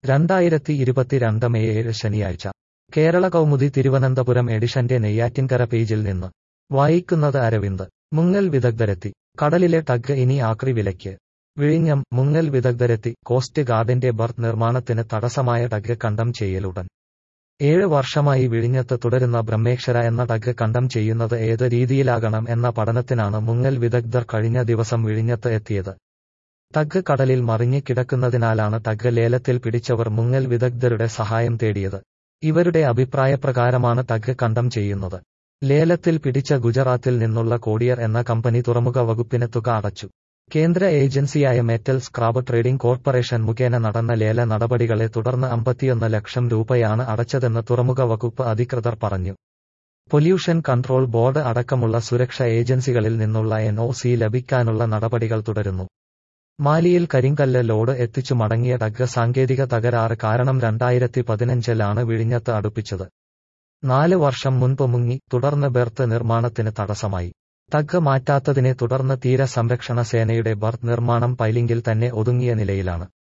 രണ്ടായിരത്തി ഇരുപത്തിരണ്ട് മെയ് ഏഴ് ശനിയാഴ്ച കേരള കൗമുദി തിരുവനന്തപുരം എഡിഷന്റെ നെയ്യാറ്റിൻകര പേജിൽ നിന്ന് വായിക്കുന്നത് അരവിന്ദ് മുങ്ങൽ വിദഗ്ധരെത്തി കടലിലെ ടഗ് ഇനി ആക്രി വിലയ്ക്ക് വിഴിഞ്ഞം മുങ്ങൽ വിദഗ്ധരെത്തി കോസ്റ്റ് ഗാർഡിന്റെ ബർത്ത് നിർമ്മാണത്തിന് തടസ്സമായ ടഗ് കണ്ടം ചെയ്യലുടൻ ഏഴ് വർഷമായി വിഴിഞ്ഞത്ത് തുടരുന്ന ബ്രഹ്മേക്ഷര എന്ന ടഗ് കണ്ടം ചെയ്യുന്നത് ഏത് രീതിയിലാകണം എന്ന പഠനത്തിനാണ് മുങ്ങൽ വിദഗ്ധർ കഴിഞ്ഞ ദിവസം വിഴിഞ്ഞത്ത് എത്തിയത് ടഗ് കടലിൽ മറിഞ്ഞു കിടക്കുന്നതിനാലാണ് ടഗ് ലേലത്തിൽ പിടിച്ചവർ മുങ്ങൽ വിദഗ്ധരുടെ സഹായം തേടിയത് ഇവരുടെ അഭിപ്രായപ്രകാരമാണ് ടഗ് കണ്ടം ചെയ്യുന്നത് ലേലത്തിൽ പിടിച്ച ഗുജറാത്തിൽ നിന്നുള്ള കോടിയർ എന്ന കമ്പനി തുറമുഖ വകുപ്പിന് തുക അടച്ചു കേന്ദ്ര ഏജൻസിയായ മെറ്റൽ സ്ക്രാബ് ട്രേഡിംഗ് കോർപ്പറേഷൻ മുഖേന നടന്ന ലേല നടപടികളെ തുടർന്ന് അമ്പത്തിയൊന്ന് ലക്ഷം രൂപയാണ് അടച്ചതെന്ന് തുറമുഖ വകുപ്പ് അധികൃതർ പറഞ്ഞു പൊല്യൂഷൻ കൺട്രോൾ ബോർഡ് അടക്കമുള്ള സുരക്ഷ ഏജൻസികളിൽ നിന്നുള്ള എൻ ലഭിക്കാനുള്ള നടപടികൾ തുടരുന്നു മാലിയിൽ കരിങ്കല്ല് ലോഡ് എത്തിച്ചു മടങ്ങിയ ടഗ് സാങ്കേതിക തകരാറ് കാരണം രണ്ടായിരത്തി പതിനഞ്ചിലാണ് വിഴിഞ്ഞത്ത് അടുപ്പിച്ചത് നാല് വർഷം മുൻപ് മുങ്ങി തുടർന്ന് ബെർത്ത് നിർമ്മാണത്തിന് തടസ്സമായി ടഗ് മാറ്റാത്തതിനെ തുടർന്ന് തീര സംരക്ഷണ സേനയുടെ ബർത്ത് നിർമ്മാണം പൈലിംഗിൽ തന്നെ ഒതുങ്ങിയ നിലയിലാണ്